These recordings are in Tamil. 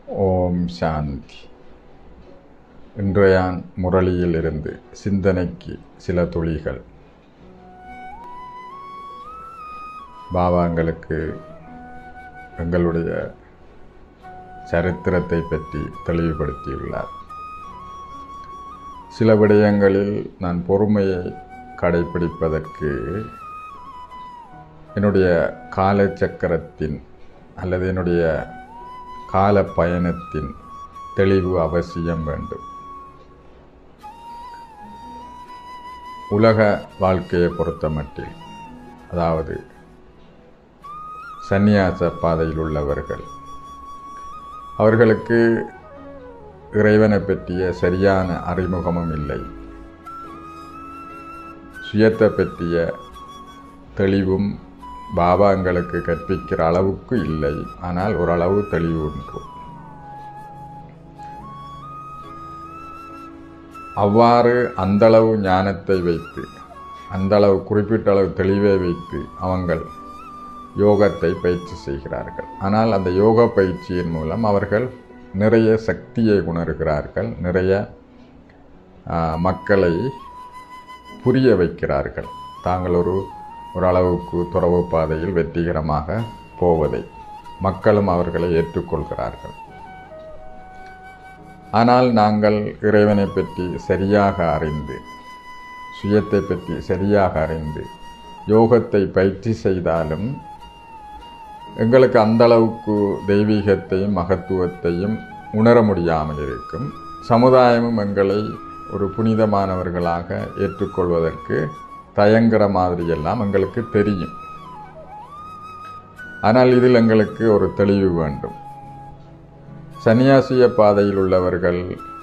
ஓம் சாந்தி இன்றையான் முரளியில் இருந்து சிந்தனைக்கு சில துளிகள் பாபாங்களுக்கு எங்களுடைய சரித்திரத்தை பற்றி தெளிவுபடுத்தியுள்ளார் சில விடயங்களில் நான் பொறுமையை கடைபிடிப்பதற்கு என்னுடைய காலச்சக்கரத்தின் அல்லது என்னுடைய கால பயணத்தின் தெளிவு அவசியம் வேண்டும் உலக வாழ்க்கையை பொறுத்தமட்டில் அதாவது சந்நியாச பாதையில் உள்ளவர்கள் அவர்களுக்கு இறைவனை பற்றிய சரியான அறிமுகமும் இல்லை சுயத்தை பற்றிய தெளிவும் பாபா எங்களுக்கு கற்பிக்கிற அளவுக்கு இல்லை ஆனால் ஓரளவு தெளிவு உண்டு அவ்வாறு அந்தளவு ஞானத்தை வைத்து அந்தளவு குறிப்பிட்ட அளவு தெளிவை வைத்து அவங்கள் யோகத்தை பயிற்சி செய்கிறார்கள் ஆனால் அந்த யோக பயிற்சியின் மூலம் அவர்கள் நிறைய சக்தியை உணர்கிறார்கள் நிறைய மக்களை புரிய வைக்கிறார்கள் தாங்கள் ஒரு ஓரளவுக்கு துறவு பாதையில் வெற்றிகரமாக போவதை மக்களும் அவர்களை ஏற்றுக்கொள்கிறார்கள் ஆனால் நாங்கள் இறைவனை பற்றி சரியாக அறிந்து சுயத்தை பற்றி சரியாக அறிந்து யோகத்தை பயிற்சி செய்தாலும் எங்களுக்கு அந்தளவுக்கு தெய்வீகத்தையும் மகத்துவத்தையும் உணர முடியாமல் இருக்கும் சமுதாயமும் எங்களை ஒரு புனிதமானவர்களாக ஏற்றுக்கொள்வதற்கு தயங்குற மாதிரியெல்லாம் எங்களுக்கு தெரியும் ஆனால் இதில் எங்களுக்கு ஒரு தெளிவு வேண்டும் சன்னியாசிய பாதையில் உள்ளவர்கள்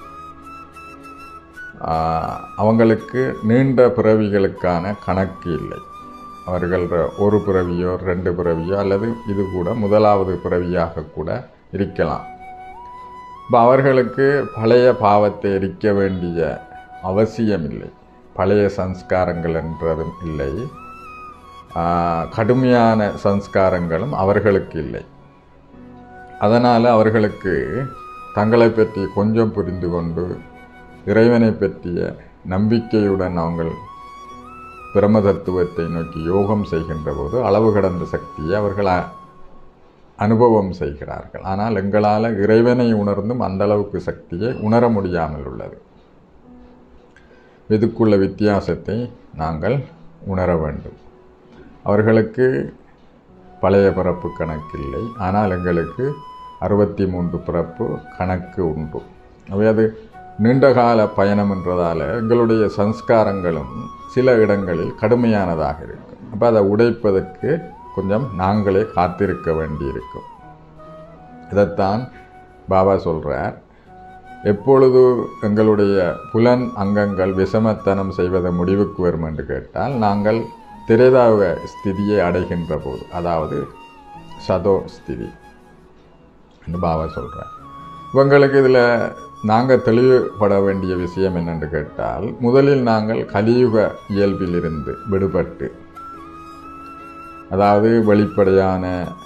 அவங்களுக்கு நீண்ட பிறவிகளுக்கான கணக்கு இல்லை அவர்கள் ஒரு பிறவியோ ரெண்டு பிறவியோ அல்லது இது கூட முதலாவது பிறவியாக கூட இருக்கலாம் இப்போ அவர்களுக்கு பழைய பாவத்தை எரிக்க வேண்டிய அவசியம் இல்லை பழைய சம்ஸ்காரங்கள் என்றதும் இல்லை கடுமையான சம்ஸ்காரங்களும் அவர்களுக்கு இல்லை அதனால் அவர்களுக்கு தங்களை பற்றி கொஞ்சம் புரிந்து கொண்டு இறைவனை பற்றிய நம்பிக்கையுடன் அவங்கள் பிரம தத்துவத்தை நோக்கி யோகம் செய்கின்ற போது அளவு கடந்த சக்தியை அவர்கள் அனுபவம் செய்கிறார்கள் ஆனால் எங்களால் இறைவனை உணர்ந்தும் அந்த அளவுக்கு சக்தியை உணர முடியாமல் உள்ளது இதுக்குள்ள வித்தியாசத்தை நாங்கள் உணர வேண்டும் அவர்களுக்கு பழைய பிறப்பு கணக்கில்லை ஆனால் எங்களுக்கு அறுபத்தி மூன்று பிறப்பு கணக்கு உண்டு அவை அது நீண்டகால பயணம் என்றதால் எங்களுடைய சம்ஸ்காரங்களும் சில இடங்களில் கடுமையானதாக இருக்கும் அப்போ அதை உடைப்பதற்கு கொஞ்சம் நாங்களே காத்திருக்க வேண்டியிருக்கும் இதைத்தான் பாபா சொல்கிறார் எப்பொழுது எங்களுடைய புலன் அங்கங்கள் விஷமத்தனம் செய்வதை முடிவுக்கு வரும் என்று கேட்டால் நாங்கள் திரேதாவ ஸ்திதியை அடைகின்ற போது அதாவது சதோ ஸ்திதி என்று பாபா சொல்கிறார் இவங்களுக்கு இதில் நாங்கள் தெளிவுபட வேண்டிய விஷயம் என்னென்று கேட்டால் முதலில் நாங்கள் கலியுக இயல்பிலிருந்து விடுபட்டு அதாவது வெளிப்படையான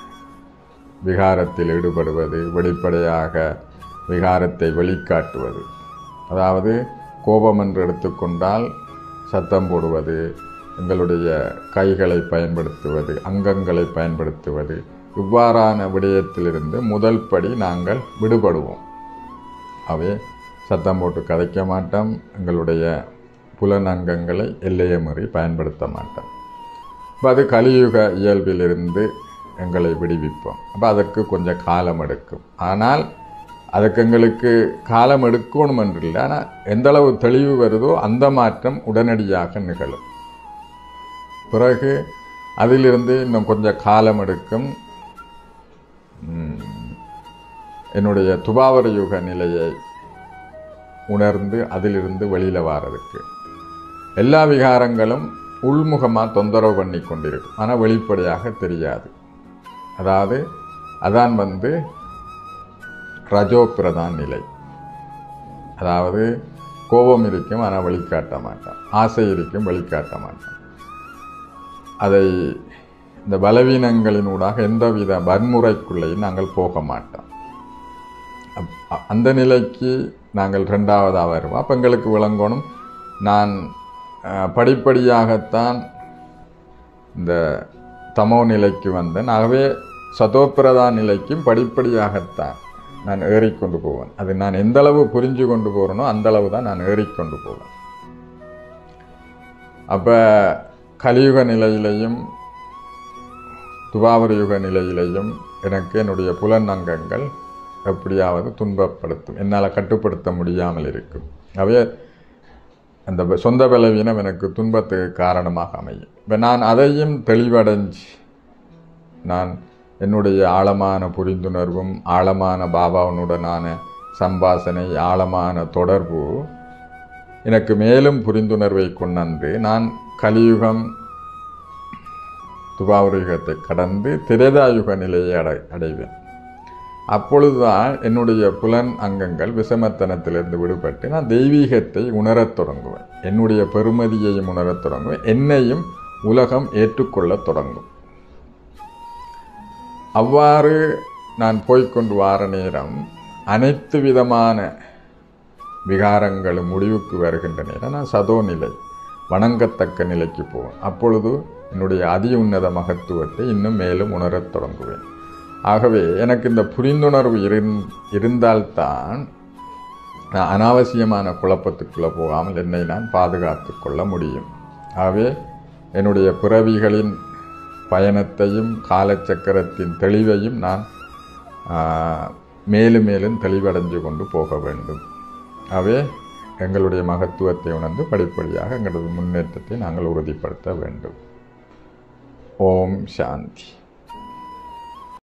விகாரத்தில் ஈடுபடுவது வெளிப்படையாக விகாரத்தை வெளிக்காட்டுவது அதாவது கோபம் என்று எடுத்துக்கொண்டால் சத்தம் போடுவது எங்களுடைய கைகளை பயன்படுத்துவது அங்கங்களை பயன்படுத்துவது இவ்வாறான விடயத்திலிருந்து முதல் படி நாங்கள் விடுபடுவோம் அவை சத்தம் போட்டு கதைக்க மாட்டோம் எங்களுடைய புலனங்கங்களை எல்லையை மீறி பயன்படுத்த மாட்டோம் இப்போ அது கலியுக இயல்பிலிருந்து எங்களை விடுவிப்போம் அப்போ அதற்கு கொஞ்சம் காலம் எடுக்கும் ஆனால் அதுக்கு எங்களுக்கு காலம் எடுக்கணும் என்று இல்லை ஆனால் எந்தளவு தெளிவு வருதோ அந்த மாற்றம் உடனடியாக நிகழும் பிறகு அதிலிருந்து இன்னும் கொஞ்சம் காலம் எடுக்கும் என்னுடைய துபாவர யுக நிலையை உணர்ந்து அதிலிருந்து வெளியில் வாரதுக்கு எல்லா விகாரங்களும் உள்முகமாக தொந்தரவு பண்ணி கொண்டிருக்கும் ஆனால் வெளிப்படையாக தெரியாது அதாவது அதான் வந்து ரஜோ பிரதான் நிலை அதாவது கோபம் இருக்கும் ஆனால் வெளிக்காட்ட மாட்டான் ஆசை இருக்கும் வெளிக்காட்ட மாட்டான் அதை இந்த பலவீனங்களினூடாக எந்தவித வன்முறைக்குள்ளேயும் நாங்கள் போக மாட்டோம் அப்- அ- அந்த நிலைக்கு நாங்கள் ரெண்டாவதாக வருவோம் அப்போ எங்களுக்கு விளங்கணும் நான் அஹ், படிப்படியாகத்தான் இந்த தமோ நிலைக்கு வந்தேன் ஆகவே சதோப்பிரதா நிலைக்கும் படிப்படியாகத்தான் நான் ஏறிக்கொண்டு போவேன் அது நான் எந்த அளவு புரிஞ்சு கொண்டு போகிறேனோ அந்த அளவு தான் நான் ஏறிக்கொண்டு போவேன் அப்போ கலியுக நிலையிலையும் துவாபர யுக நிலையிலையும் எனக்கு என்னுடைய புலன் அங்கங்கள் எப்படியாவது துன்பப்படுத்தும் என்னால் கட்டுப்படுத்த முடியாமல் இருக்கும் அவே அந்த ப- சொந்த பலவீனம் எனக்கு துன்பத்துக்கு காரணமாக அமையும் இப்போ நான் அதையும் தெளிவடைஞ்சு நான் என்னுடைய ஆழமான புரிந்துணர்வும் ஆழமான பாபாவனுடனான சம்பாசனை ஆழமான தொடர்பு எனக்கு மேலும் புரிந்துணர்வை கொண்டு நான் கலியுகம் துபாவரயுகத்தை கடந்து திரேதாயுக நிலையை அடை அடைவேன் அப்பொழுதுதான் என்னுடைய புலன் அங்கங்கள் விஷமத்தனத்திலிருந்து விடுபட்டு நான் தெய்வீகத்தை உணரத் தொடங்குவேன் என்னுடைய பெருமதியையும் உணரத் தொடங்குவேன் என்னையும் உலகம் ஏற்றுக்கொள்ளத் தொடங்கும் அவ்வாறு நான் போய்க்கொண்டு வார நேரம் அனைத்து விதமான விகாரங்களும் முடிவுக்கு வருகின்ற நேரம் நான் சதோ நிலை வணங்கத்தக்க நிலைக்கு போவேன் அப்பொழுது என்னுடைய அதி உன்னத மகத்துவத்தை இன்னும் மேலும் உணரத் தொடங்குவேன் ஆகவே எனக்கு இந்த புரிந்துணர்வு இருந் இருந்தால்தான் நான் அனாவசியமான குழப்பத்துக்குள்ளே போகாமல் என்னை நான் பாதுகாத்து கொள்ள முடியும் ஆகவே என்னுடைய பிறவிகளின் பயணத்தையும் காலச்சக்கரத்தின் தெளிவையும் நான் ஆ, மேலும் மேலும் தெளிவடைஞ்சு கொண்டு போக வேண்டும் ஆகவே எங்களுடைய மகத்துவத்தை உணர்ந்து படிப்படியாக எங்களது முன்னேற்றத்தை நாங்கள் உறுதிப்படுத்த வேண்டும் ஓம் சாந்தி